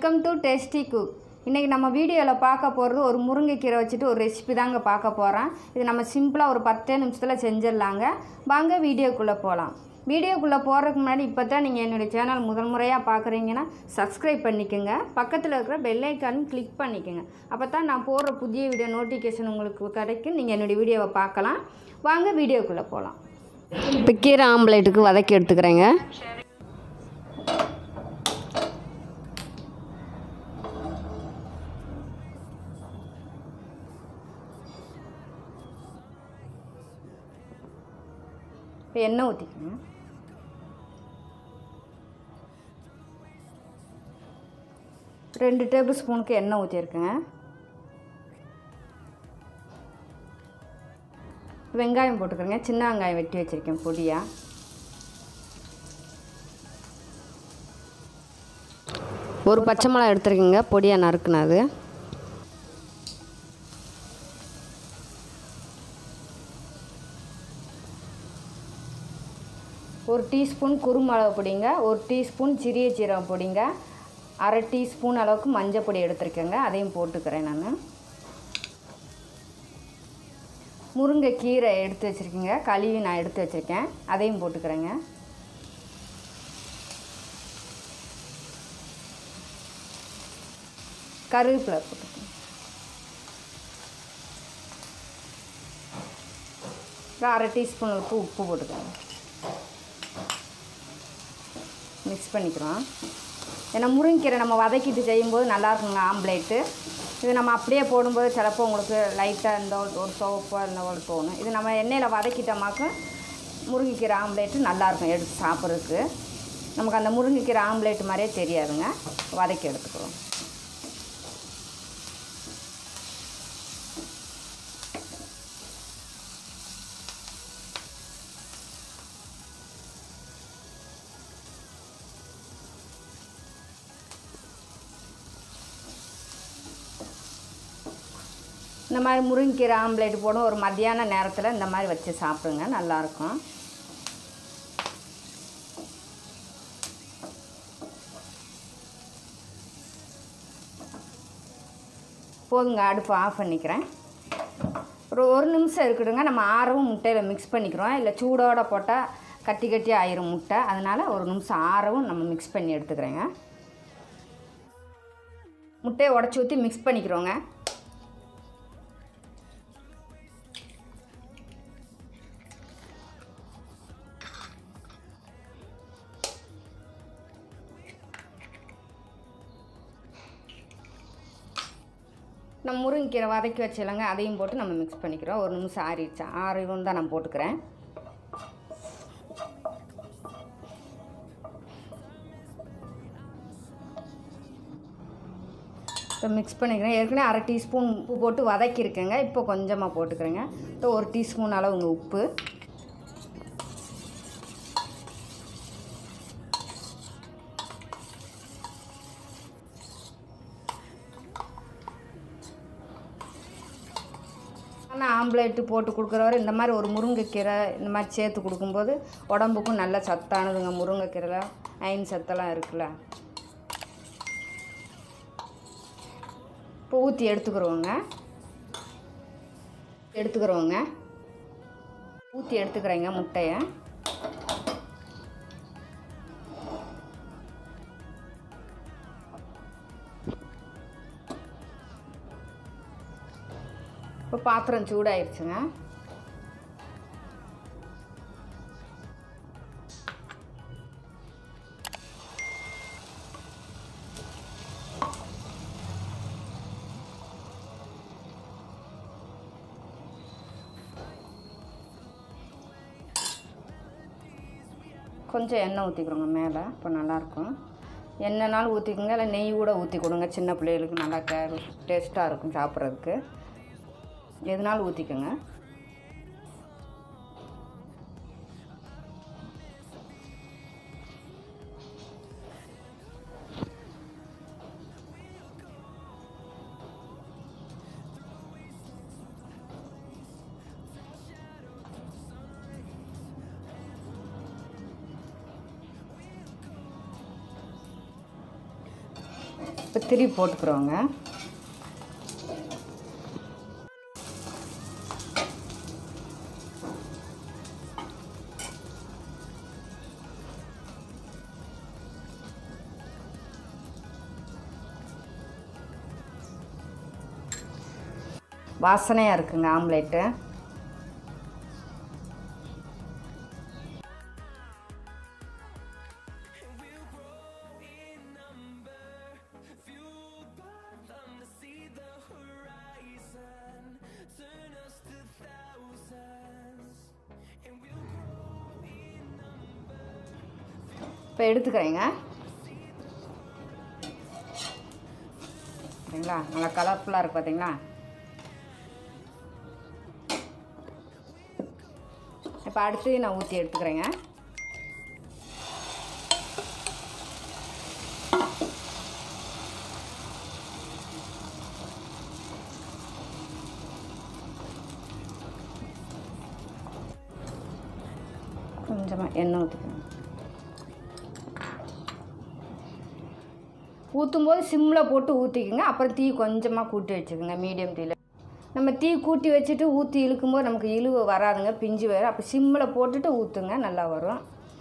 welcome to tasty cook இன்றைக்கி நம்ம வீடியோவில் பார்க்க போகிறது ஒரு முருங்கைக்கீரை வச்சுட்டு ஒரு ரெசிபி தாங்க பார்க்க போகிறோம் இது நம்ம சிம்பிளாக ஒரு பத்தே நிமிஷத்தில் செஞ்சிடலாங்க வாங்க வீடியோக்குள்ளே போகலாம் வீடியோக்குள்ளே போகிறதுக்கு முன்னாடி இப்போ தான் நீங்கள் என்னுடைய சேனல் முதல் முறையாக பார்க்குறீங்கன்னா சப்ஸ்கிரைப் பண்ணிக்கோங்க பக்கத்தில் இருக்கிற பெல் ஐக்கானும் கிளிக் பண்ணிக்கோங்க அப்போ தான் நான் போடுற புதிய வீடியோ நோட்டிஃபிகேஷன் உங்களுக்கு கிடைக்கும் நீங்கள் என்னுடைய வீடியோவை பார்க்கலாம் வாங்க வீடியோக்குள்ளே போகலாம் இப்போ கீரை ஆம்லேட்டுக்கு வதக்கி எடுத்துக்கிறேங்க இப்போ எண்ணெய் ஊற்றிக்கணும் ரெண்டு டேபிள் ஸ்பூனுக்கு எண்ணெய் ஊற்றிருக்கேங்க வெங்காயம் போட்டுக்கிறேங்க சின்ன வெங்காயம் வெட்டி வச்சுருக்கேன் பொடியாக ஒரு பச்சை மிளகா எடுத்துருக்கேங்க பொடியாக நறுக்குனது ஒரு டீஸ்பூன் குருமிளகு பொடிங்க ஒரு டீஸ்பூன் சிறிய சீரகம் பொடிங்க அரை டீஸ்பூன் அளவுக்கு மஞ்சள் பொடி எடுத்துருக்கேங்க அதையும் போட்டுக்கிறேன் நான் முருங்கைக்கீரை எடுத்து வச்சுருக்கேங்க கழுவி நான் எடுத்து வச்சுருக்கேன் அதையும் போட்டுக்கிறேங்க கருவேப்பிலை போட்டுக்கோங்க ஒரு அரை டீஸ்பூன் அளவுக்கு உப்பு போட்டுக்கோங்க மிக்ஸ் பண்ணிக்கிறோம் ஏன்னா முருங்கைக்கீரை நம்ம வதக்கிட்டு செய்யும்போது நல்லா இருக்குங்க ஆம்லேட்டு இது நம்ம அப்படியே போடும்போது சிலப்போ உங்களுக்கு லைட்டாக இந்த ஒரு ஒரு சோப்போ இந்த ஒரு தோணும் இது நம்ம எண்ணெயில் வதக்கிட்டோமாக்க முருங்கைக்கீரை ஆம்லேட்டு நல்லாயிருக்கும் எடுத்து சாப்பிட்றதுக்கு நமக்கு அந்த முருங்கைக்கீரை ஆம்லேட் மாதிரியே தெரியாதுங்க வதக்கி எடுத்துக்கிறோம் இந்த மாதிரி முருங்கைக்கீரை ஆம்லேட் போடும் ஒரு மத்தியான நேரத்தில் இந்த மாதிரி வச்சு சாப்பிடுங்க நல்லாயிருக்கும் போதுங்க அடுப்பு ஆஃப் பண்ணிக்கிறேன் ஒரு ஒரு நிமிஷம் இருக்கட்டுங்க நம்ம ஆறவும் முட்டையில் மிக்ஸ் பண்ணிக்கிறோம் இல்லை சூடோடு போட்டால் கட்டி கட்டி ஆயிரும் முட்டை அதனால் ஒரு நிமிஷம் ஆறவும் நம்ம மிக்ஸ் பண்ணி எடுத்துக்கிறேங்க முட்டையை உடச்சி ஊற்றி மிக்ஸ் பண்ணிக்கிறோங்க நம்ம முருங்கைக்கீரை வதக்கி வச்சிடலாங்க அதையும் போட்டு நம்ம மிக்ஸ் பண்ணிக்கிறோம் ஒரு நிமிஷம் ஆறிடுச்சு ஆறிடும் தான் நான் போட்டுக்கிறேன் இப்போ மிக்ஸ் பண்ணிக்கிறேன் ஏற்கனவே அரை டீஸ்பூன் உப்பு போட்டு வதக்கியிருக்கேங்க இப்போ கொஞ்சமாக போட்டுக்கிறேங்க இப்போ ஒரு டீஸ்பூன் அளவுங்க உப்பு ஆனால் ஆம்லேட்டு போட்டு கொடுக்குறவரை இந்த மாதிரி ஒரு முருங்கைக்கீரை இந்த மாதிரி சேர்த்து கொடுக்கும்போது உடம்புக்கும் நல்ல சத்தானதுங்க முருங்கைக்கீரையில் அயன் சத்தெல்லாம் இருக்குல்ல இப்போ ஊற்றி எடுத்துக்கிறோங்க எடுத்துக்கிறோங்க ஊற்றி எடுத்துக்கிறேங்க முட்டையை இப்போ பாத்திரம் சூடாயிருச்சுங்க கொஞ்சம் எண்ணெய் ஊற்றிக்கிறோங்க மேலே இப்போ நல்லாயிருக்கும் எண்ணெய்னாலும் ஊற்றிக்கோங்க இல்லை நெய் கூட ஊற்றி கொடுங்க சின்ன பிள்ளைகளுக்கு நல்லா கே டேஸ்ட்டாக இருக்கும் சாப்பிட்றதுக்கு எதுனாலும் ஊற்றிக்கோங்க இப்போ திருப்பி போட்டுக்கிறோங்க வாசனையாக இருக்குங்க ஆம்லேட்டு இப்போ எடுத்துக்கிறேங்க சரிங்களா நல்லா கலர்ஃபுல்லாக இருக்குது பார்த்தீங்களா இப்போ அடுத்து நான் ஊற்றி எடுத்துக்கிறேங்க கொஞ்சமாக எண்ணெய் ஊற்றிக்கிறேன் ஊற்றும்போது சிம்மில் போட்டு ஊற்றிக்குங்க அப்புறம் தீ கொஞ்சமாக கூட்டி வச்சுக்கோங்க மீடியம் தீயில் நம்ம தீ கூட்டி வச்சுட்டு ஊற்றி இழுக்கும்போது நமக்கு இழுவு வராதுங்க பிஞ்சு வரும் அப்போ சிம்மில் போட்டுட்டு ஊற்றுங்க நல்லா வரும்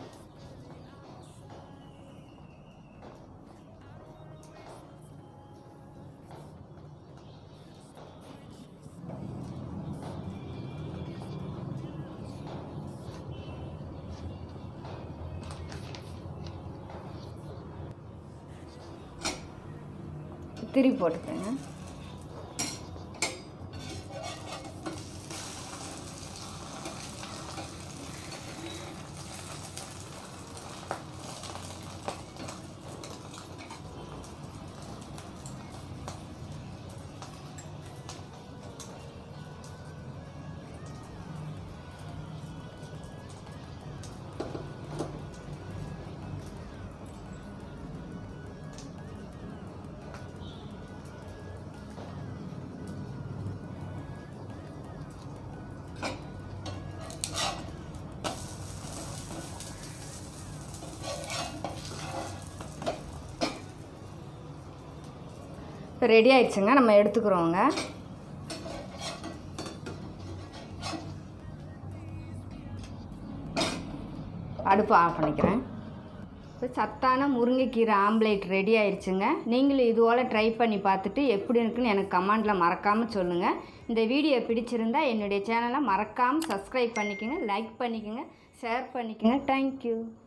திருப்பி போட்டுக்கோங்க இப்போ ரெடி ஆயிடுச்சுங்க நம்ம எடுத்துக்கிறோங்க அடுப்பு ஆஃப் பண்ணிக்கிறேன் இப்போ சத்தான முருங்கைக்கீரை ஆம்லேட் ரெடி ஆயிடுச்சுங்க நீங்களும் இதுபோல் ட்ரை பண்ணி பார்த்துட்டு எப்படி இருக்குன்னு எனக்கு கமெண்டில் மறக்காமல் சொல்லுங்கள் இந்த வீடியோ பிடிச்சிருந்தா என்னுடைய சேனலை மறக்காமல் சப்ஸ்கிரைப் பண்ணிக்கோங்க லைக் பண்ணிக்கோங்க ஷேர் பண்ணிக்கோங்க தேங்க்யூ